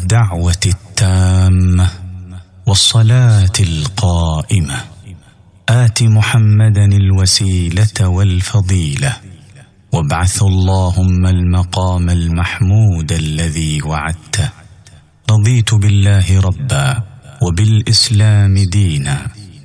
الدعوه التامه والصلاه القائمه ات محمدا الوسيله والفضيله وابعث اللهم المقام المحمود الذي وعدته رضيت بالله ربا وبالاسلام دينا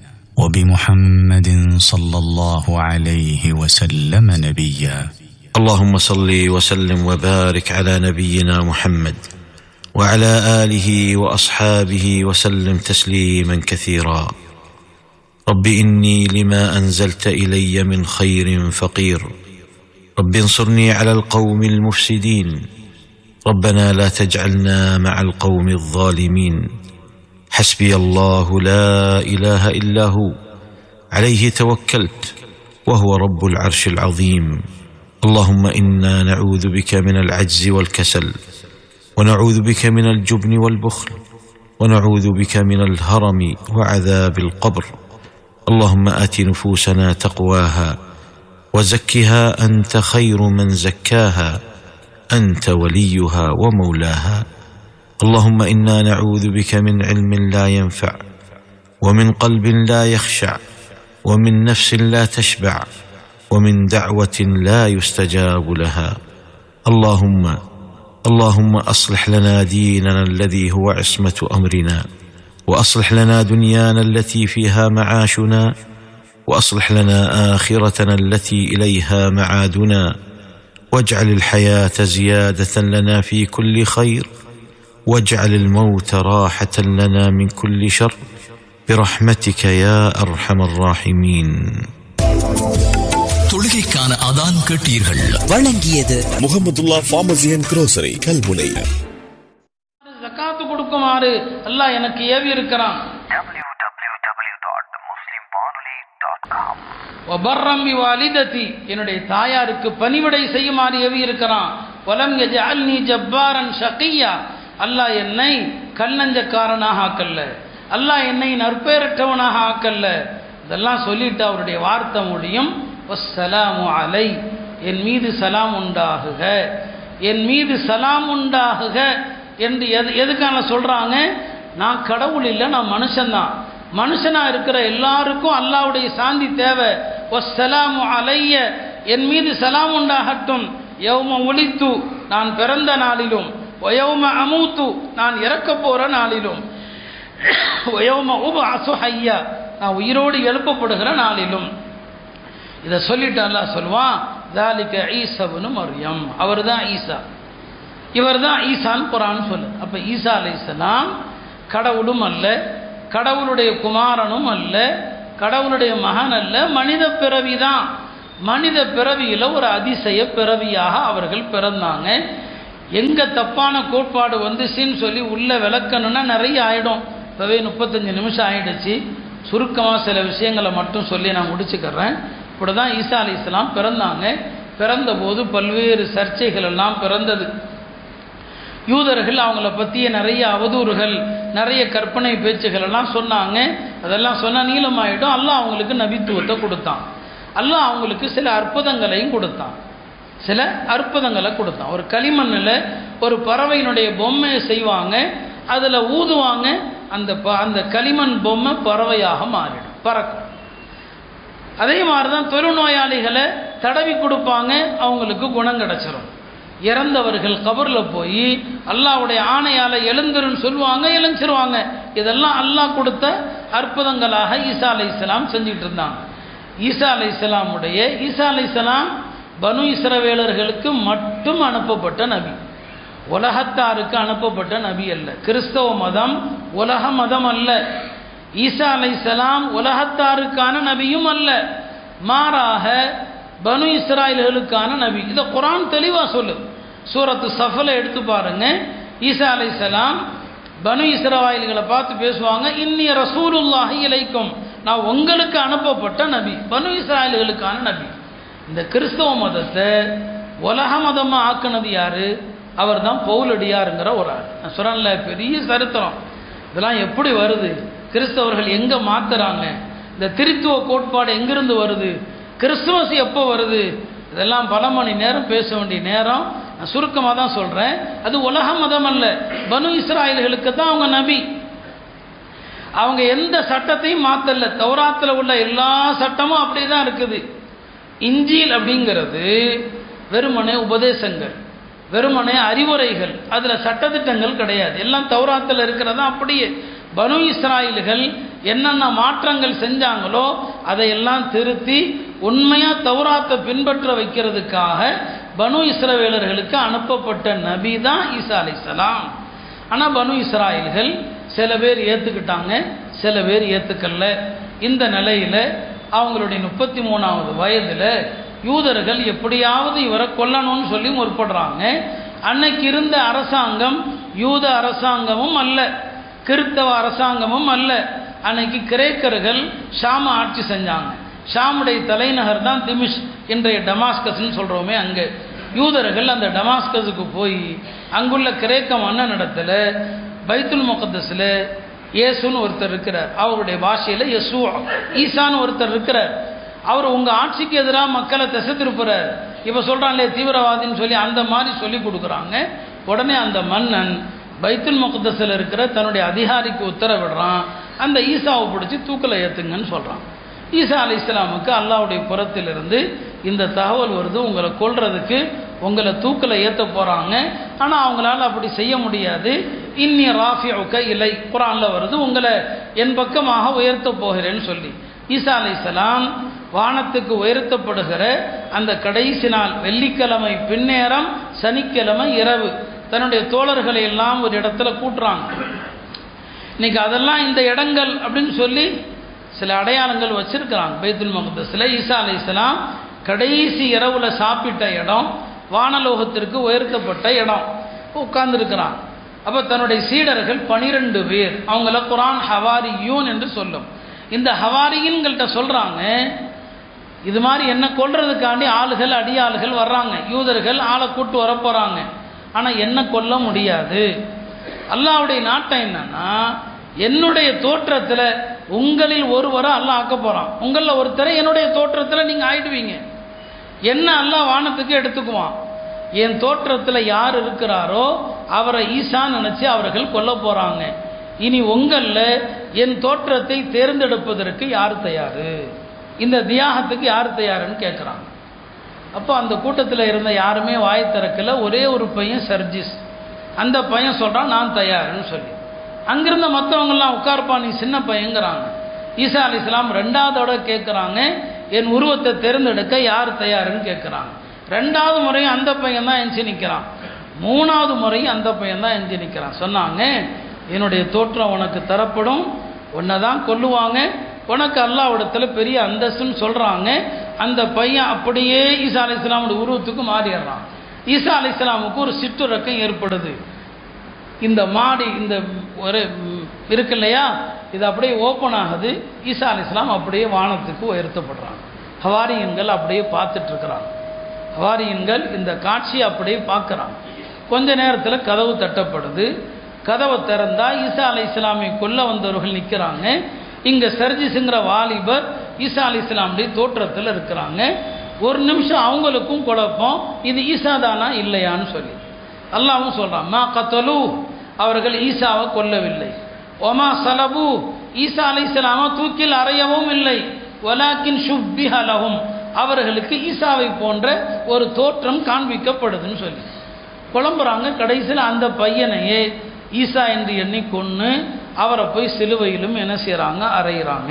وبمحمد صلى الله عليه وسلم نبيا اللهم صل وسلم وبارك على نبينا محمد وعلى اله واصحابه وسلم تسليما كثيرا رب اني لما انزلت الي من خير فقير رب انصرني على القوم المفسدين ربنا لا تجعلنا مع القوم الظالمين حسبي الله لا اله الا هو عليه توكلت وهو رب العرش العظيم اللهم انا نعوذ بك من العجز والكسل ونعوذ بك من الجبن والبخل ونعوذ بك من الهرم وعذاب القبر اللهم ات نفوسنا تقواها وزكها انت خير من زكاها انت وليها ومولاها اللهم انا نعوذ بك من علم لا ينفع ومن قلب لا يخشع ومن نفس لا تشبع ومن دعوه لا يستجاب لها اللهم اللهم اصلح لنا ديننا الذي هو عصمه امرنا واصلح لنا دنيانا التي فيها معاشنا واصلح لنا اخرتنا التي اليها معادنا واجعل الحياه زياده لنا في كل خير واجعل الموت راحه لنا من كل شر برحمتك يا ارحم الراحمين தொழுகைக்கான அதான் கேட்டீர்கள் வழங்கியது Mohamedullah pharmacy and grocery Kalmunai ஜக்காத்து கொடுக்குமாறு அல்லாஹ் எனக்கு ஏவி இருக்கிறான் வபர்ரம்பி வாலிதத்தி என்னுடைய தாயாருக்கு பணிவிடை செய்யுமாறு ஏவி இருக்கிறான் வலம் யஜஅல்னி ஜப்பாரன் ஷகியா அல்லாஹ் என்னை கல்லஞ்சக்காரனாக ஆக்கல்ல அல்லாஹ் என்னை நற்பேரற்றவனாக ஆக்கல்ல இதெல்லாம் சொல்லிட்டு அவருடைய வார்த்தை முடியும் வஸ்ஸலாமு அலை என் மீது சலாம் உண்டாகுக என் மீது சலாம் உண்டாகுக என்று எது எதுக்கான சொல்றாங்க நான் கடவுள் இல்லை நான் மனுஷன்தான் மனுஷனா இருக்கிற எல்லாருக்கும் அல்லாவுடைய சாந்தி தேவை வஸ்ஸலாமு அலைய என் மீது சலாம் உண்டாகட்டும் யௌம ஒளித்து நான் பிறந்த நாளிலும் ஒயௌம அமூத்து நான் இறக்க போற நாளிலும் ஒயௌம உப அசுஹையா நான் உயிரோடு எழுப்பப்படுகிற நாளிலும் இதை சொல்லிட்டு அல்லாஹ் சொல்லுவான் தாலிக்க ஈசவனு மரியம் அவர் தான் ஈசா இவர் தான் ஈசான்னு குரான் சொல்லு அப்போ ஈசா அலைசலாம் கடவுளும் அல்ல கடவுளுடைய குமாரனும் அல்ல கடவுளுடைய மகன் அல்ல மனித பிறவி தான் மனித பிறவியில் ஒரு அதிசய பிறவியாக அவர்கள் பிறந்தாங்க எங்கே தப்பான கோட்பாடு வந்துச்சுன்னு சொல்லி உள்ள விளக்கணும்னா நிறைய ஆயிடும் இப்போவே முப்பத்தஞ்சு நிமிஷம் ஆயிடுச்சு சுருக்கமாக சில விஷயங்களை மட்டும் சொல்லி நான் முடிச்சுக்கிறேன் இப்படி தான் ஈசா அலி இஸ்லாம் பிறந்தாங்க பிறந்தபோது பல்வேறு சர்ச்சைகள் எல்லாம் பிறந்தது யூதர்கள் அவங்கள பற்றிய நிறைய அவதூறுகள் நிறைய கற்பனை பேச்சுகள் எல்லாம் சொன்னாங்க அதெல்லாம் சொன்னால் நீளமாயிடும் அல்லாஹ் அவங்களுக்கு நபித்துவத்தை கொடுத்தான் அல்லாஹ் அவங்களுக்கு சில அற்புதங்களையும் கொடுத்தான் சில அற்புதங்களை கொடுத்தான் ஒரு களிமண்ணில் ஒரு பறவையினுடைய பொம்மையை செய்வாங்க அதில் ஊதுவாங்க அந்த ப அந்த களிமண் பொம்மை பறவையாக மாறிடும் பறக்கும் அதே மாதிரி தான் தொழுநோயாளிகளை தடவி கொடுப்பாங்க அவங்களுக்கு குணம் கிடச்சிரும் இறந்தவர்கள் கபரில் போய் அல்லாவுடைய ஆணையால் எழுந்துருன்னு சொல்லுவாங்க எழுஞ்சிருவாங்க இதெல்லாம் அல்லாஹ் கொடுத்த அற்புதங்களாக ஈசா அலை இஸ்லாம் செஞ்சுட்டு இருந்தாங்க ஈசா அலை இஸ்லாமுடைய ஈசா அலை இஸ்லாம் பனு இஸ்ரவேலர்களுக்கு மட்டும் அனுப்பப்பட்ட நபி உலகத்தாருக்கு அனுப்பப்பட்ட நபி அல்ல கிறிஸ்தவ மதம் உலக மதம் அல்ல ஈசா அலை இஸ்லாம் உலகத்தாருக்கான நபியும் அல்ல மாறாக பனு இஸ்ராயல்களுக்கான நபி இதை குரான் தெளிவாக சொல்லு சூரத்து சஃபலை எடுத்து பாருங்க ஈசா அலை சலாம் பனு இஸ்ராயல்களை பார்த்து பேசுவாங்க இன்னிய ரசூலுல்லாஹி இலைக்கும் நான் உங்களுக்கு அனுப்பப்பட்ட நபி பனு இஸ்ராயல்களுக்கான நபி இந்த கிறிஸ்தவ மதத்தை உலக மதமாக ஆக்குனது யாரு அவர் தான் பவுலடியாருங்கிற ஒரு ஆள் நான் சொல்கிறேன்ல பெரிய சரித்திரம் இதெல்லாம் எப்படி வருது கிறிஸ்தவர்கள் எங்கே மாத்துறாங்க இந்த திருத்துவ கோட்பாடு எங்கிருந்து வருது கிறிஸ்துமஸ் எப்போ வருது இதெல்லாம் பல மணி நேரம் பேச வேண்டிய நேரம் நான் சுருக்கமாக தான் சொல்கிறேன் அது உலக மதம் அல்ல பனு இஸ்ராயல்களுக்கு தான் அவங்க நபி அவங்க எந்த சட்டத்தையும் மாற்றல தௌராத்தில் உள்ள எல்லா சட்டமும் அப்படியே தான் இருக்குது இஞ்சில் அப்படிங்கிறது வெறுமனே உபதேசங்கள் வெறுமனே அறிவுரைகள் அதில் சட்டத்திட்டங்கள் கிடையாது எல்லாம் தௌராத்தில் இருக்கிறதா அப்படியே பனு இஸ்ராயல்கள் என்னென்ன மாற்றங்கள் செஞ்சாங்களோ அதையெல்லாம் திருத்தி உண்மையாக தௌராத்தை பின்பற்ற வைக்கிறதுக்காக பனு இஸ்ரவேலர்களுக்கு அனுப்பப்பட்ட நபி தான் ஈசா அலைசலாம் ஆனால் பனு இஸ்ராயல்கள் சில பேர் ஏற்றுக்கிட்டாங்க சில பேர் ஏற்றுக்கல இந்த நிலையில் அவங்களுடைய முப்பத்தி மூணாவது வயதில் யூதர்கள் எப்படியாவது இவரை கொல்லணும்னு சொல்லி முற்படுறாங்க அன்னைக்கு இருந்த அரசாங்கம் யூத அரசாங்கமும் அல்ல கிறித்தவ அரசாங்கமும் அல்ல அன்னைக்கு கிரேக்கர்கள் ஷாம ஆட்சி செஞ்சாங்க ஷாமுடைய தலைநகர் தான் திமிஷ் இன்றைய டமாஸ்கஸ்ன்னு சொல்கிறோமே அங்கே யூதர்கள் அந்த டமாஸ்கஸுக்கு போய் அங்குள்ள கிரேக்க மன்னனிடத்தில் பைத்துல் முகத்தஸில் இயேசுன்னு ஒருத்தர் இருக்கிறார் அவருடைய பாஷையில் யசு ஈசான்னு ஒருத்தர் இருக்கிறார் அவர் உங்கள் ஆட்சிக்கு எதிராக மக்களை திசை திருப்புறார் இப்போ சொல்கிறாங்களே தீவிரவாதின்னு சொல்லி அந்த மாதிரி சொல்லி கொடுக்குறாங்க உடனே அந்த மன்னன் பைத்துல் முகத்தஸில் இருக்கிற தன்னுடைய அதிகாரிக்கு உத்தரவிடுறான் அந்த ஈசாவை பிடிச்சி தூக்கில் ஏற்றுங்கன்னு சொல்கிறான் ஈசா அலி இஸ்லாமுக்கு அல்லாவுடைய புறத்திலிருந்து இந்த தகவல் வருது உங்களை கொல்றதுக்கு உங்களை தூக்கில் ஏற்ற போகிறாங்க ஆனால் அவங்களால அப்படி செய்ய முடியாது இன்னி ராஃபி உக்க இலை குரானில் வருது உங்களை என் பக்கமாக உயர்த்த போகிறேன்னு சொல்லி ஈசா அலி இஸ்லாம் வானத்துக்கு உயர்த்தப்படுகிற அந்த கடைசி நாள் வெள்ளிக்கிழமை பின்னேரம் சனிக்கிழமை இரவு தன்னுடைய தோழர்களை எல்லாம் ஒரு இடத்துல கூட்டுறாங்க இன்னைக்கு அதெல்லாம் இந்த இடங்கள் அப்படின்னு சொல்லி சில அடையாளங்கள் வச்சிருக்கிறாங்க பைத்துல் முகத்தஸில் ஈசா அலி இஸ்லாம் கடைசி இரவுல சாப்பிட்ட இடம் வானலோகத்திற்கு உயர்த்தப்பட்ட இடம் உட்கார்ந்துருக்கிறான் அப்போ தன்னுடைய சீடர்கள் பனிரெண்டு பேர் அவங்கள குரான் ஹவாரியூன் என்று சொல்லும் இந்த ஹவாரியின்கள்கிட்ட சொல்கிறாங்க இது மாதிரி என்ன கொல்றதுக்காண்டி ஆளுகள் அடியாளுகள் வர்றாங்க யூதர்கள் ஆளை கூட்டு வர போகிறாங்க ஆனால் என்ன கொல்ல முடியாது அல்லாவுடைய நாட்டம் என்னன்னா என்னுடைய தோற்றத்தில் உங்களில் ஒருவரை அல்லாஹ் ஆக்க போகிறான் உங்களில் ஒருத்தரை என்னுடைய தோற்றத்தில் நீங்கள் ஆயிடுவீங்க என்ன அல்லாஹ் வானத்துக்கு எடுத்துக்குவான் என் தோற்றத்தில் யார் இருக்கிறாரோ அவரை ஈசான்னு நினச்சி அவர்கள் கொல்ல போகிறாங்க இனி உங்களில் என் தோற்றத்தை தேர்ந்தெடுப்பதற்கு யார் தயார் இந்த தியாகத்துக்கு யார் தயாருன்னு கேட்குறாங்க அப்போ அந்த கூட்டத்தில் இருந்த யாருமே வாய் திறக்கல ஒரே ஒரு பையன் சர்ஜிஸ் அந்த பையன் சொல்கிறான் நான் தயாருன்னு சொல்லி அங்கிருந்த மற்றவங்கெல்லாம் உட்கார்ப்பா நீ சின்ன பையங்கிறாங்க ஈசா அலி இஸ்லாம் ரெண்டாவதோட கேட்குறாங்க என் உருவத்தை தேர்ந்தெடுக்க யார் தயாருன்னு கேட்குறாங்க ரெண்டாவது முறையும் அந்த பையன் தான் எஞ்சி நிற்கிறான் மூணாவது முறையும் அந்த பையன் தான் எஞ்சி நிற்கிறான் சொன்னாங்க என்னுடைய தோற்றம் உனக்கு தரப்படும் உன்னை தான் கொல்லுவாங்க உனக்கு அல்லாவிடத்தில் பெரிய அந்தஸ்துன்னு சொல்கிறாங்க அந்த பையன் அப்படியே ஈசா அலி இஸ்லாமுடைய உருவத்துக்கு மாறிடுறான் ஈசா அலி இஸ்லாமுக்கு ஒரு சிற்றுறக்கம் ஏற்படுது இந்த மாடி இந்த ஒரு இருக்கு இல்லையா இது அப்படியே ஓப்பன் ஆகுது ஈசா அலி இஸ்லாம் அப்படியே வானத்துக்கு உயர்த்தப்படுறாங்க ஹவாரியன்கள் அப்படியே பார்த்துட்டு இருக்கிறாங்க ஹவாரியன்கள் இந்த காட்சியை அப்படியே பார்க்குறாங்க கொஞ்ச நேரத்தில் கதவு தட்டப்படுது கதவை திறந்தா ஈசா அலி இஸ்லாமை கொல்ல வந்தவர்கள் நிற்கிறாங்க இங்கே சர்ஜிஸுங்கிற வாலிபர் ஈசா அலி இஸ்லாமுடைய தோற்றத்தில் இருக்கிறாங்க ஒரு நிமிஷம் அவங்களுக்கும் குழப்பம் இது ஈசா தானா இல்லையான்னு சொல்லி அல்லாவும் சொல்கிறான் மா கத்தலு அவர்கள் ஈசாவை கொல்லவில்லை ஒமா சலபு ஈசா அலை இஸ்லாம தூக்கில் அறையவும் இல்லை ஒலாக்கின் ஷுப்பிஹலகும் அவர்களுக்கு ஈசாவை போன்ற ஒரு தோற்றம் காண்பிக்கப்படுதுன்னு சொல்லி குழம்புறாங்க கடைசியில் அந்த பையனையே ஈசா என்று எண்ணி கொன்று அவரை போய் சிலுவையிலும் என்ன செய்கிறாங்க அறையிறாங்க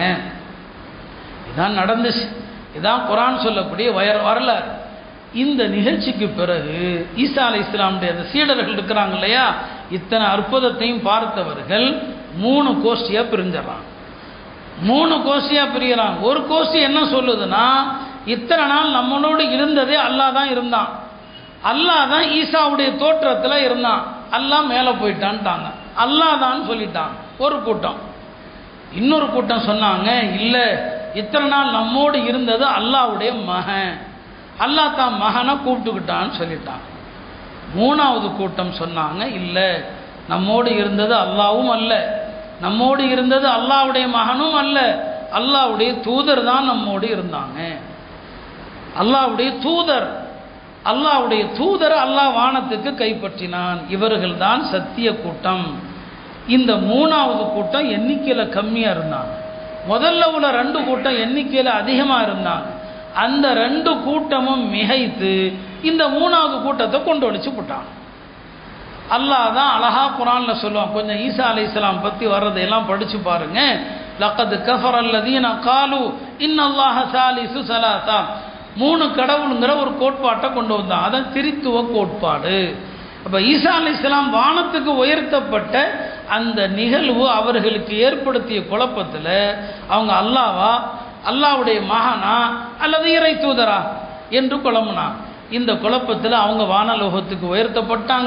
இதான் நடந்துச்சு இதான் குரான் சொல்லக்கூடிய வயர் வரலாறு இந்த நிகழ்ச்சிக்கு பிறகு ஈசா அலை இஸ்லாமுடைய அந்த சீடர்கள் இருக்கிறாங்க இல்லையா இத்தனை அற்புதத்தையும் பார்த்தவர்கள் மூணு கோஷ்டியாக பிரிஞ்சிடறாங்க மூணு கோஷ்டியாக பிரிகிறாங்க ஒரு கோஷ்டி என்ன சொல்லுதுன்னா இத்தனை நாள் நம்மளோடு இருந்ததே அல்லாஹ் தான் இருந்தான் அல்லாஹ் தான் ஈசாவுடைய தோற்றத்தில் இருந்தான் அல்லாஹ் மேலே போயிட்டான்ட்டாங்க அல்லாஹ் தான் சொல்லிட்டாங்க ஒரு கூட்டம் இன்னொரு கூட்டம் சொன்னாங்க இல்லை இத்தனை நாள் நம்மோடு இருந்தது அல்லாவுடைய மகன் அல்லாஹ் தான் மகனை கூப்பிட்டுக்கிட்டான்னு சொல்லிட்டாங்க மூணாவது கூட்டம் சொன்னாங்க இல்லை நம்மோடு இருந்தது அல்லாவும் அல்ல நம்மோடு இருந்தது அல்லாவுடைய மகனும் அல்ல அல்லாவுடைய தூதர் தான் நம்மோடு இருந்தாங்க அல்லாவுடைய தூதர் அல்லாஹ்வுடைய தூதரை அல்லாஹ் வானத்துக்கு கைப்பற்றினான் இவர்கள் தான் சத்திய கூட்டம் இந்த மூணாவது கூட்டம் எண்ணிக்கையில் கம்மியாக இருந்தாங்க முதல்ல உள்ள ரெண்டு கூட்டம் எண்ணிக்கையில் அதிகமாக இருந்தாங்க அந்த ரெண்டு கூட்டமும் மிகைத்து இந்த மூணாவது கூட்டத்தை கொண்டு வலிச்சு போட்டாங்க அல்லாஹ் தான் அழகா குரான்ல சொல்லுவான் கொஞ்சம் ஈசா அலை இஸ்லாம் பற்றி வர்றதையெல்லாம் படிச்சு பாருங்க லக்கது கஃபர் அல்லதீன காலு இன்னல்லாஹ சாலிசு சலாசா மூணு கடவுளுங்கிற ஒரு கோட்பாட்டை கொண்டு வந்தான் அதான் திரித்துவ கோட்பாடு அப்போ ஈசா அலை இஸ்லாம் வானத்துக்கு உயர்த்தப்பட்ட அந்த நிகழ்வு அவர்களுக்கு ஏற்படுத்திய குழப்பத்தில் அவங்க அல்லாவா அல்லாவுடைய மகனா அல்லது இறை தூதரா என்று குழம்புனா இந்த குழப்பத்தில் அவங்க வானலோகத்துக்கு உயர்த்தப்பட்டாங்க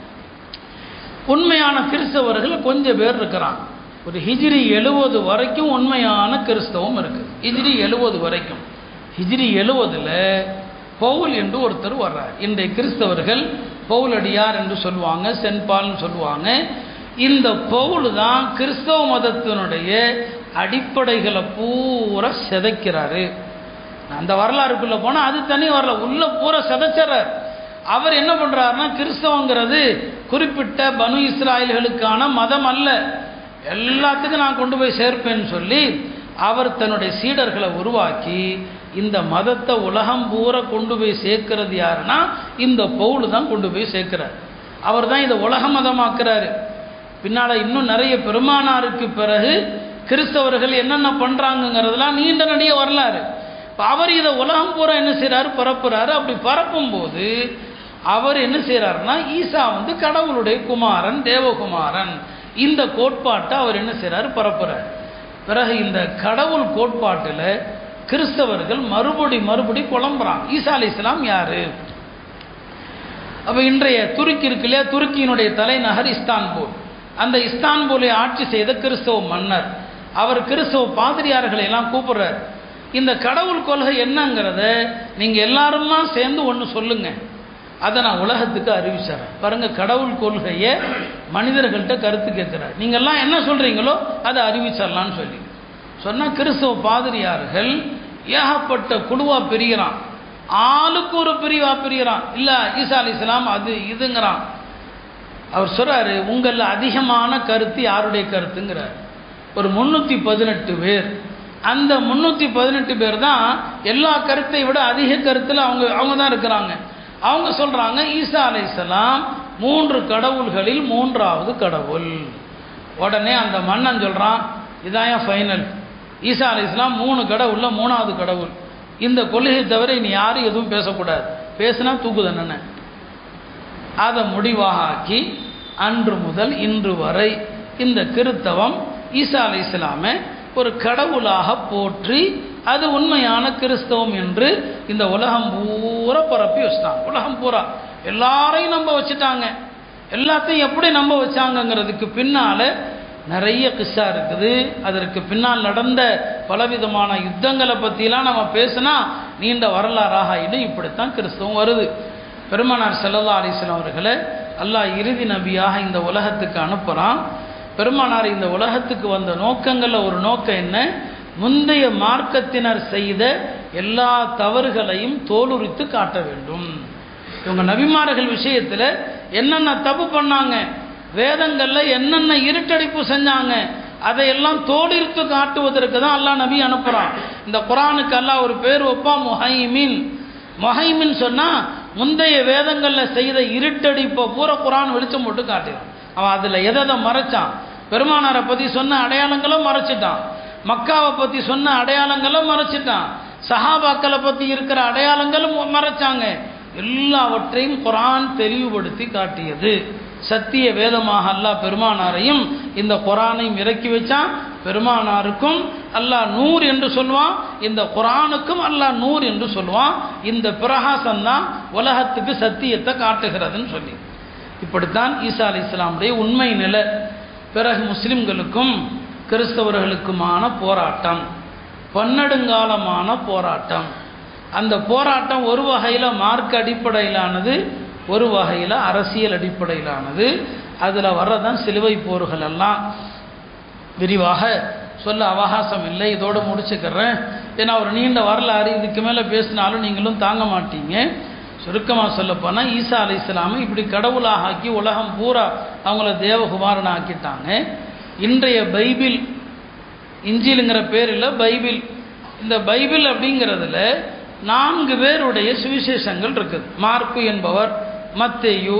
உண்மையான கிறிஸ்தவர்கள் கொஞ்சம் பேர் இருக்கிறாங்க ஒரு ஹிஜ்ரி எழுவது வரைக்கும் உண்மையான கிறிஸ்தவம் இருக்குது ஹிஜ்ரி எழுவது வரைக்கும் ஹிஜ்ரி எழுவதில் பவுல் என்று ஒருத்தர் வர்றார் இன்றைய கிறிஸ்தவர்கள் பவுலடியார் என்று சொல்லுவாங்க சென்பால்னு சொல்லுவாங்க இந்த பவுல் தான் கிறிஸ்தவ மதத்தினுடைய அடிப்படைகளை பூரா சிதைக்கிறாரு அந்த வரலாறுக்குள்ளே போனால் அது தனி வரல உள்ள பூரா சிதைச்சிட்றார் அவர் என்ன பண்ணுறாருன்னா கிறிஸ்தவங்கிறது குறிப்பிட்ட பனு இஸ்ராயல்களுக்கான மதம் அல்ல எல்லாத்துக்கும் நான் கொண்டு போய் சேர்ப்பேன்னு சொல்லி அவர் தன்னுடைய சீடர்களை உருவாக்கி இந்த மதத்தை உலகம் பூரா கொண்டு போய் சேர்க்கிறது யாருன்னா இந்த பவுல் தான் கொண்டு போய் சேர்க்கிறார் அவர் தான் இதை உலக மதமாக்குறாரு பின்னால் இன்னும் நிறைய பெருமானாருக்கு பிறகு கிறிஸ்தவர்கள் என்னென்ன பண்ணுறாங்கங்கிறதுலாம் நீண்ட நடிக வரலாறு இப்போ அவர் இதை உலகம் பூரா என்ன செய்கிறாரு பரப்புறாரு அப்படி பரப்பும்போது அவர் என்ன செய்கிறாருன்னா ஈசா வந்து கடவுளுடைய குமாரன் தேவகுமாரன் இந்த கோட்பாட்டை அவர் என்ன செய்கிறாரு பரப்புறார் பிறகு இந்த கடவுள் கோட்பாட்டில் கிறிஸ்தவர்கள் மறுபடி மறுபடி குழம்புறான் ஈசா அலி இஸ்லாம் யாரு அப்போ இன்றைய துருக்கி இருக்கு இல்லையா துருக்கியினுடைய தலைநகர் இஸ்தான்புல் அந்த இஸ்தான்புலை ஆட்சி செய்த கிறிஸ்தவ மன்னர் அவர் கிறிஸ்தவ பாதிரியார்களை எல்லாம் கூப்பிடுறார் இந்த கடவுள் கொள்கை என்னங்கிறத நீங்கள் எல்லாருமா சேர்ந்து ஒன்று சொல்லுங்க அதை நான் உலகத்துக்கு அறிவிச்சிடறேன் பாருங்க கடவுள் கொள்கையை மனிதர்கள்ட்ட கருத்து கேட்குறார் நீங்கள்லாம் என்ன சொல்கிறீங்களோ அதை அறிவிச்சிடலான்னு சொல்லி சொன்னால் கிறிஸ்தவ பாதிரியார்கள் ஏகப்பட்ட குழுவாக பிரிகிறான் ஆளுக்கு ஒரு பிரிவாக பிரிகிறான் இல்லை ஈசா அலி இஸ்லாம் அது இதுங்கிறான் அவர் சொல்கிறாரு உங்களில் அதிகமான கருத்து யாருடைய கருத்துங்கிறார் ஒரு முந்நூற்றி பதினெட்டு பேர் அந்த முந்நூற்றி பதினெட்டு பேர் தான் எல்லா கருத்தை விட அதிக கருத்தில் அவங்க அவங்க தான் இருக்கிறாங்க அவங்க சொல்கிறாங்க ஈசா அலைசலாம் மூன்று கடவுள்களில் மூன்றாவது கடவுள் உடனே அந்த மன்னன் சொல்கிறான் இதான் ஃபைனல் ஈசா அலைஸ்லாம் மூணு கடவுளில் மூணாவது கடவுள் இந்த கொள்கையை தவிர இனி யாரும் எதுவும் பேசக்கூடாது பேசுனா தூக்கு தண்டனை அதை முடிவாக ஆக்கி அன்று முதல் இன்று வரை இந்த கிறித்தவம் ஈசா அலை இஸ்லாமை ஒரு கடவுளாக போற்றி அது உண்மையான கிறிஸ்தவம் என்று இந்த உலகம் பூரா பரப்பி வச்சுட்டாங்க உலகம் பூரா எல்லாரையும் நம்ப வச்சுட்டாங்க எல்லாத்தையும் எப்படி நம்ப வச்சாங்கங்கிறதுக்கு பின்னால் நிறைய கிஸ்ஸா இருக்குது அதற்கு பின்னால் நடந்த பலவிதமான யுத்தங்களை பற்றிலாம் நம்ம பேசினா நீண்ட வரலாறாக ஆகிடும் இப்படித்தான் கிறிஸ்தவம் வருது பெருமானார் செல்லல்லா அலிஸ்லாம் அவர்களை அல்லாஹ் இறுதி நபியாக இந்த உலகத்துக்கு அனுப்புகிறான் பெருமானார் இந்த உலகத்துக்கு வந்த நோக்கங்களில் ஒரு நோக்கம் என்ன முந்தைய மார்க்கத்தினர் செய்த எல்லா தவறுகளையும் தோலுரித்து காட்ட வேண்டும் இவங்க நபிமார்கள் விஷயத்தில் என்னென்ன தப்பு பண்ணாங்க வேதங்களில் என்னென்ன இருட்டடிப்பு செஞ்சாங்க அதையெல்லாம் தோடிருத்து காட்டுவதற்கு தான் அல்லாஹ் நபி அனுப்புகிறான் இந்த குரானுக்கு அல்லாஹ் ஒரு பேர் வைப்பான் முஹைமின் முஹைமின் சொன்னால் முந்தைய வேதங்களில் செய்த இருட்டடிப்பை பூரா குரான் வெளிச்சம் போட்டு காட்டினான் அவன் அதில் எதை எதை மறைச்சான் பெருமானாரை பற்றி சொன்ன அடையாளங்களும் மறைச்சிட்டான் மக்காவை பற்றி சொன்ன அடையாளங்களும் மறைச்சிட்டான் சஹாபாக்களை பற்றி இருக்கிற அடையாளங்களும் மறைச்சாங்க எல்லாவற்றையும் குரான் தெளிவுபடுத்தி காட்டியது சத்திய வேதமாக அல்லாஹ் பெருமானாரையும் இந்த குரானையும் இறக்கி வச்சான் பெருமானாருக்கும் அல்லாஹ் நூர் என்று சொல்லுவான் இந்த குரானுக்கும் அல்லாஹ் நூர் என்று சொல்லுவான் இந்த பிரகாசம் தான் உலகத்துக்கு சத்தியத்தை காட்டுகிறதுன்னு சொல்லி இப்படித்தான் ஈசா அலி இஸ்லாமுடைய உண்மை நிலை பிறகு முஸ்லிம்களுக்கும் கிறிஸ்தவர்களுக்குமான போராட்டம் பன்னெடுங்காலமான போராட்டம் அந்த போராட்டம் ஒரு வகையில் மார்க் அடிப்படையிலானது ஒரு வகையில் அரசியல் அடிப்படையிலானது அதில் வர்றதான் சிலுவை போர்கள் எல்லாம் விரிவாக சொல்ல அவகாசம் இல்லை இதோடு முடிச்சுக்கிறேன் ஏன்னா ஒரு நீண்ட வரலாறு இதுக்கு மேலே பேசினாலும் நீங்களும் தாங்க மாட்டீங்க சுருக்கமாக சொல்லப்போனால் ஈசா அலை இஸ்லாமை இப்படி கடவுளாக ஆக்கி உலகம் பூரா அவங்கள தேவகுமாரனை ஆக்கிட்டாங்க இன்றைய பைபிள் இஞ்சிலுங்கிற பேரில் பைபிள் இந்த பைபிள் அப்படிங்கிறதுல நான்கு பேருடைய சுவிசேஷங்கள் இருக்குது மார்க்கு என்பவர் மத்தேயு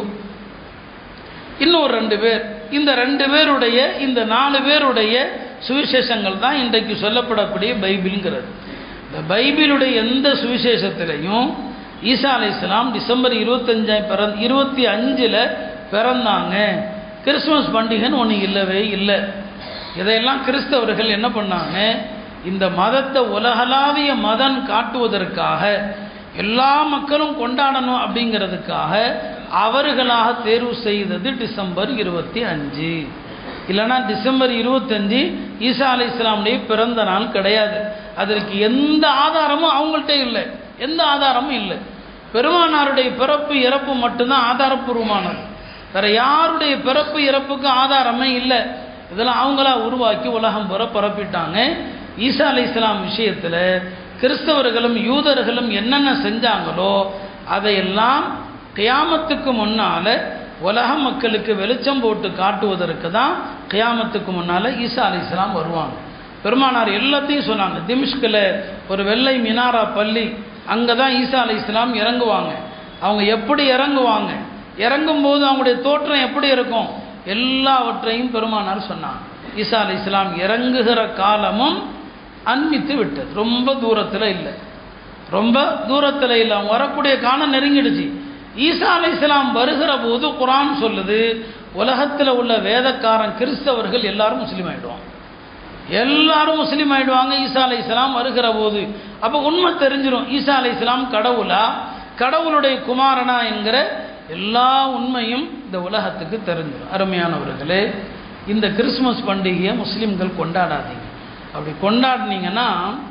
இன்னொரு ரெண்டு பேர் இந்த ரெண்டு பேருடைய இந்த நாலு பேருடைய சுவிசேஷங்கள் தான் இன்றைக்கு சொல்லப்படக்கூடிய பைபிள்ங்கிறது இந்த பைபிளுடைய எந்த சுவிசேஷத்திலையும் ஈசா அலை இஸ்லாம் டிசம்பர் இருபத்தஞ்சாய் பிற இருபத்தி அஞ்சில் பிறந்தாங்க கிறிஸ்துமஸ் பண்டிகைன்னு ஒன்று இல்லவே இல்லை இதையெல்லாம் கிறிஸ்தவர்கள் என்ன பண்ணாங்க இந்த மதத்தை உலகளாவிய மதம் காட்டுவதற்காக எல்லா மக்களும் கொண்டாடணும் அப்படிங்கிறதுக்காக அவர்களாக தேர்வு செய்தது டிசம்பர் இருபத்தி அஞ்சு இல்லைன்னா டிசம்பர் இருபத்தஞ்சு ஈசா அலி இஸ்லாமுடைய பிறந்த நாள் கிடையாது அதற்கு எந்த ஆதாரமும் அவங்கள்ட்ட இல்லை எந்த ஆதாரமும் இல்லை பெருமானாருடைய பிறப்பு இறப்பு மட்டும்தான் ஆதாரப்பூர்வமானது வேற யாருடைய பிறப்பு இறப்புக்கு ஆதாரமே இல்லை இதெல்லாம் அவங்களா உருவாக்கி உலகம் புற பரப்பிட்டாங்க ஈசா அலி இஸ்லாம் விஷயத்தில் கிறிஸ்தவர்களும் யூதர்களும் என்னென்ன செஞ்சாங்களோ அதையெல்லாம் கியாமத்துக்கு முன்னால் உலக மக்களுக்கு வெளிச்சம் போட்டு காட்டுவதற்கு தான் கியாமத்துக்கு முன்னால் ஈசா அலி இஸ்லாம் வருவாங்க பெருமானார் எல்லாத்தையும் சொன்னாங்க திமிஷ்கில் ஒரு வெள்ளை மினாரா பள்ளி அங்கே தான் ஈசா அலி இஸ்லாம் இறங்குவாங்க அவங்க எப்படி இறங்குவாங்க இறங்கும்போது அவங்களுடைய தோற்றம் எப்படி இருக்கும் எல்லாவற்றையும் பெருமானார் சொன்னாங்க ஈசா அலி இஸ்லாம் இறங்குகிற காலமும் அன்மித்து விட்டது ரொம்ப தூரத்தில் இல்லை ரொம்ப தூரத்தில் இல்லை அவங்க வரக்கூடிய காலம் நெருங்கிடுச்சு ஈசா அலி இஸ்லாம் வருகிற போது குரான் சொல்லுது உலகத்தில் உள்ள வேதக்காரன் கிறிஸ்தவர்கள் எல்லாரும் முஸ்லீம் ஆயிடுவாங்க எல்லாரும் முஸ்லீம் ஆயிடுவாங்க ஈசா அலை இஸ்லாம் வருகிற போது அப்போ உண்மை தெரிஞ்சிடும் ஈசா அலை இஸ்லாம் கடவுளா கடவுளுடைய குமாரனா என்கிற எல்லா உண்மையும் இந்த உலகத்துக்கு தெரிஞ்சிடும் அருமையானவர்களே இந்த கிறிஸ்மஸ் பண்டிகையை முஸ்லீம்கள் கொண்டாடாதீங்க அப்படி கொண்டாடினீங்கன்னா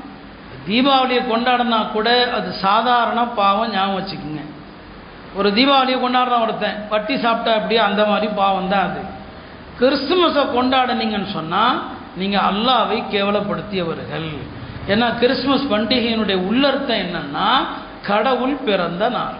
தீபாவளியை கொண்டாடினா கூட அது சாதாரண பாவம் ஞாபகம் வச்சுக்கோங்க ஒரு தீபாவளியை கொண்டாடுறான் ஒருத்தன் வட்டி சாப்பிட்டா அப்படியே அந்த மாதிரி பாவம் தான் அது கிறிஸ்துமஸை கொண்டாடினீங்கன்னு சொன்னால் நீங்கள் அல்லாவை கேவலப்படுத்தியவர்கள் ஏன்னா கிறிஸ்துமஸ் பண்டிகையினுடைய உள்ளர்த்தம் என்னன்னா கடவுள் பிறந்த நாள்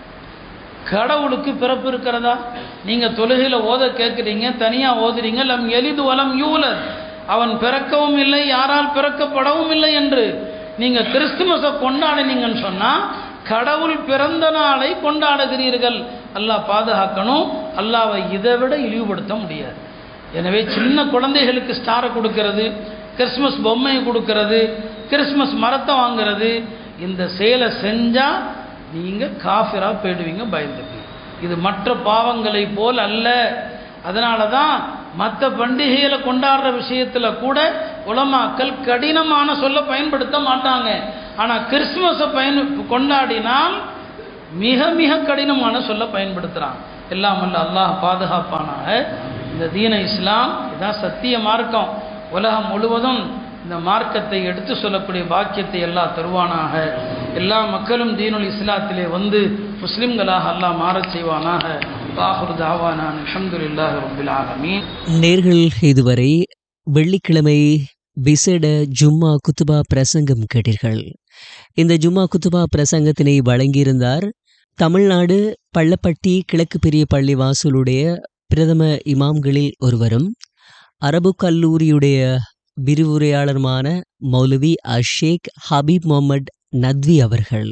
கடவுளுக்கு பிறப்பு இருக்கிறதா நீங்கள் தொழுகையில் ஓத கேட்குறீங்க தனியாக ஓதுறீங்க லம் எளிது வலம் யூலர் அவன் பிறக்கவும் இல்லை யாரால் பிறக்கப்படவும் இல்லை என்று நீங்கள் கிறிஸ்துமஸை கொண்டாடினீங்கன்னு சொன்னால் கடவுள் பிறந்த நாளை கொண்டாடுகிறீர்கள் அல்லாஹ் பாதுகாக்கணும் அல்லாவை இதை விட இழிவுபடுத்த முடியாது எனவே சின்ன குழந்தைகளுக்கு ஸ்டாரை கொடுக்கறது கிறிஸ்மஸ் பொம்மையை கொடுக்கறது கிறிஸ்மஸ் மரத்தை வாங்குறது இந்த செயலை செஞ்சால் நீங்கள் காஃபிராக போயிடுவீங்க பயந்துக்கு இது மற்ற பாவங்களை போல் அல்ல அதனால தான் மற்ற பண்டிகைகளை கொண்டாடுற விஷயத்தில் கூட உலமாக்கள் கடினமான சொல்ல பயன்படுத்த மாட்டாங்க ஆனால் கிறிஸ்துமஸை பயன் கொண்டாடினால் மிக மிக கடினமான சொல்ல பயன்படுத்துகிறான் எல்லாம் அல்ல அல்லாஹ் பாதுகாப்பானாக இந்த தீன இஸ்லாம் இதான் சத்திய மார்க்கம் உலகம் முழுவதும் இந்த மார்க்கத்தை எடுத்து சொல்லக்கூடிய பாக்கியத்தை எல்லாம் தருவானாக எல்லா மக்களும் தீனுல் இஸ்லாத்திலே வந்து முஸ்லிம்களாக அல்லாஹ் மாறச் செய்வானாக பாஹுர் தாவானான் அல்ஹம்துலில்லாஹி ரப்பில் ஆலமீன் நேர்கள் இதுவரை வெள்ளிக்கிழமை விசேட ஜும்மா குத்துபா பிரசங்கம் கேட்டீர்கள் இந்த ஜும்மா குத்துபா பிரசங்கத்தினை வழங்கியிருந்தார் தமிழ்நாடு பள்ளப்பட்டி கிழக்கு பெரிய பள்ளி வாசலுடைய பிரதம இமாம்களில் ஒருவரும் அரபு கல்லூரியுடைய விரிவுரையாளருமான மௌலவி அஷேக் ஹபீப் முகமது நத்வி அவர்கள்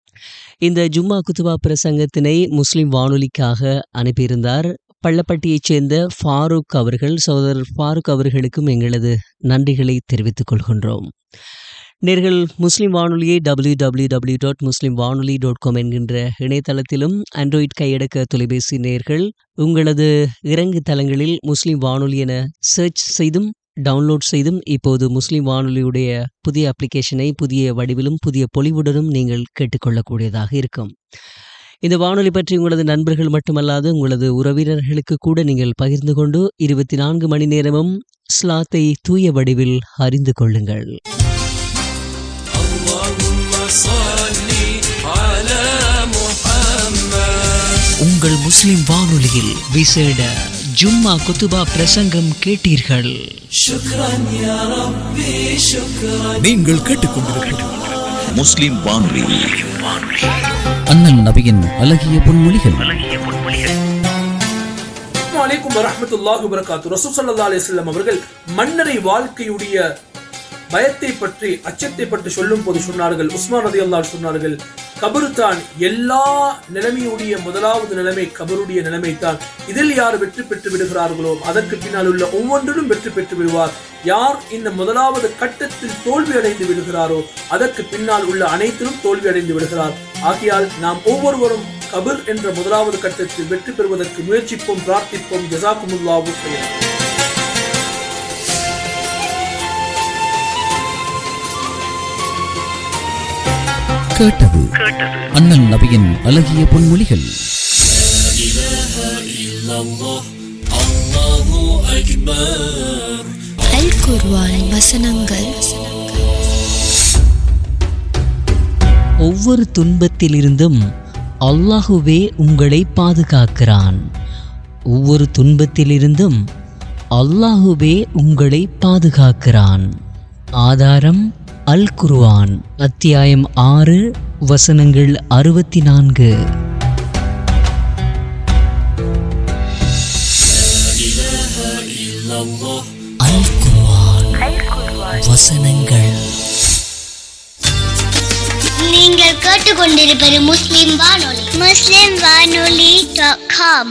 இந்த ஜும்மா குத்துபா பிரசங்கத்தினை முஸ்லிம் வானொலிக்காக அனுப்பியிருந்தார் பள்ளப்பட்டியைச் சேர்ந்த ஃபாரூக் அவர்கள் சகோதரர் ஃபாரூக் அவர்களுக்கும் எங்களது நன்றிகளை தெரிவித்துக் கொள்கின்றோம் நேர்கள் முஸ்லிம் வானொலியை W W W dot Muslim Vanoli dot com என்கின்ற இணையதளத்திலும் ஆண்ட்ராய்ட் கையடக்க தொலைபேசி நேர்கள் உங்களது இறங்கு தளங்களில் முஸ்லிம் வானொலி என சர்ச் செய்தும் டவுன்லோட் செய்தும் இப்போது முஸ்லிம் வானொலியுடைய புதிய அப்ளிகேஷனை புதிய வடிவிலும் புதிய பொலிவுடனும் நீங்கள் கேட்டுக்கொள்ளக்கூடியதாக இருக்கும் இந்த வானொலி பற்றி உங்களது நண்பர்கள் மட்டுமல்லாது உங்களது உறவினர்களுக்கு கூட நீங்கள் பகிர்ந்து கொண்டு இருபத்தி நான்கு மணி நேரமும் ஸ்லாத்தை தூய வடிவில் அறிந்து கொள்ளுங்கள் உங்கள் முஸ்லிம் வானொலியில் விசேட ஜும்மா குத்துபா பிரசங்கம் கேட்டீர்கள் நீங்கள் கேட்டுக்கொண்டிருப்பது முஸ்லிம் வானொலி அண்ணல் நபியின் அழகிய பொன்மொழிகள் அலைக்கும் வரஹ்மத்துல்லாஹி வபரகாத்து ரசூல் ஸல்லல்லாஹு அலைஹி வஸல்லம் அவர்கள் மன்னரை வாழ்க்கையுடைய பயத்தை பற்றி அச்சத்தை பற்றி சொல்லும் போது சொன்னார்கள் உஸ்மான் ரதியல்லாஹு சொன்னார்கள் கபரு தான் எல்லா நிலைமையுடைய முதலாவது நிலைமை கபருடைய நிலைமை தான் இதில் யார் வெற்றி பெற்று விடுகிறார்களோ அதற்கு பின்னால் உள்ள ஒவ்வொன்றிலும் வெற்றி பெற்று விடுவார் யார் இந்த முதலாவது கட்டத்தில் தோல்வி அடைந்து விடுகிறாரோ அதற்கு பின்னால் உள்ள அனைத்திலும் தோல்வி அடைந்து விடுகிறார் ஆகையால் நாம் ஒவ்வொருவரும் கபர் என்ற முதலாவது கட்டத்தில் வெற்றி பெறுவதற்கு முயற்சிப்போம் பிரார்த்திப்போம் ஜசாக்குமுல்லாவு செய்யலாம் கேட்டது அண்ணல் நபியின் அழகிய பொன்மொழிகள் அல் குர்ஆன் வசனங்கள் ஒவ்வொரு துன்பத்திலிருந்தும் அல்லாஹுவே உங்களை பாதுகாக்கிறான் ஒவ்வொரு துன்பத்திலிருந்தும் அல்லாஹுவே உங்களை பாதுகாக்கிறான் ஆதாரம் அல் குர்ஆன் அத்தியாயம் ஆறு வசனங்கள் அறுபத்தி நான்கு அல் குர்ஆன் வசனங்கள் நீங்கள் கேட்டுக்கொண்டிருப்பது முஸ்லிம் வானொலி முஸ்லிம் வானொலி டாட் காம்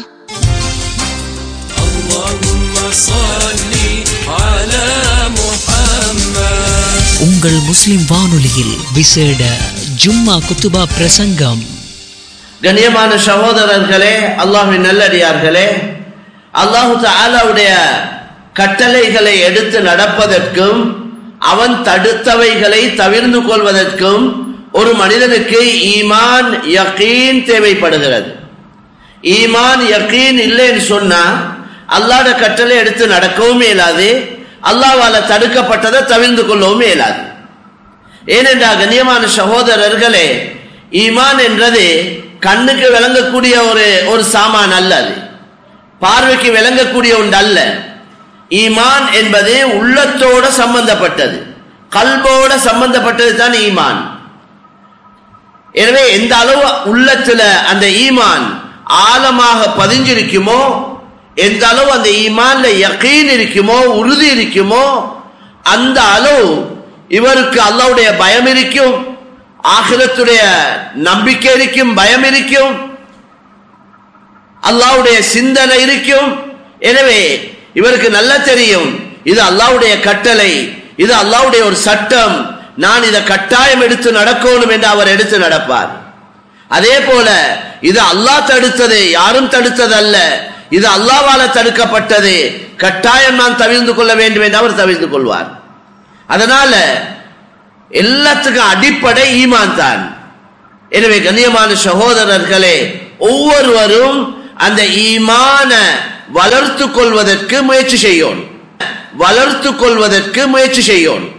உங்கள் முஸ்லிம் வானொலியில் விசேட ஜும்மா குத்துபா பிரசங்கம் கண்ணியமான சகோதரர்களே அல்லாஹ்வின் நல்லடியார்களே அல்லாஹு தஆலாவுடைய கட்டளைகளை எடுத்து நடப்பதற்கும் அவன் தடுத்தவைகளை தவிர்ந்து கொள்வதற்கும் ஒரு மனிதனுக்கு ஈமான் யகீன் தேவைப்படுகிறது ஈமான் யகீன் இல்லைன்னு சொன்னா அல்லாஹ்ட கட்டளை எடுத்து நடக்கவும் இயலாது அல்லாஹ்வால தடுக்கப்பட்டதை தவிர்ந்து கொள்ளவும் இயலாது ஏனென்றால் கண்ணியமான சகோதரர்களே ஈமான் என்றது கண்ணுக்கு விளங்கக்கூடிய ஒரு ஒரு சாமான் அல்ல அது பார்வைக்கு விளங்கக்கூடிய ஒன்று அல்ல ஈமான் என்பது உள்ளத்தோட சம்பந்தப்பட்டது கல்போட சம்பந்தப்பட்டது தான் ஈமான் எனவே எந்த அளவு உள்ளத்துல அந்த ஈமான் ஆழமாக பதிஞ்சிருக்குமோ எந்த அளவு அந்த ஈமான்ல யகீன் இருக்குமோ உறுதி இருக்குமோ அந்த அளவு இவருக்கு அல்லாவுடைய பயம் இருக்கும் ஆகிரத்துடைய நம்பிக்கை இருக்கும் பயம் இருக்கும் அல்லாவுடைய சிந்தனை இருக்கும் எனவே இவருக்கு நல்லா தெரியும் இது அல்லாவுடைய கட்டளை இது அல்லாவுடைய ஒரு சட்டம் நான் இதை கட்டாயம் எடுத்து நடக்கணும் என்று அவர் எடுத்து நடப்பார் அதே போல இது அல்லாஹ் தடுத்தது யாரும் தடுத்தது அல்ல இது அல்லாவால தடுக்கப்பட்டது கட்டாயம் நான் தவிர்ந்து கொள்ள வேண்டும் என்று அவர் தவிர்த்து கொள்வார் அதனால எல்லாத்துக்கும் அடிப்படை ஈமான் தான் எனவே கண்ணியமான சகோதரர்களே ஒவ்வொருவரும் அந்த ஈமான வளர்த்து கொள்வதற்கு முயற்சி செய்யும் வளர்த்து கொள்வதற்கு முயற்சி செய்யும்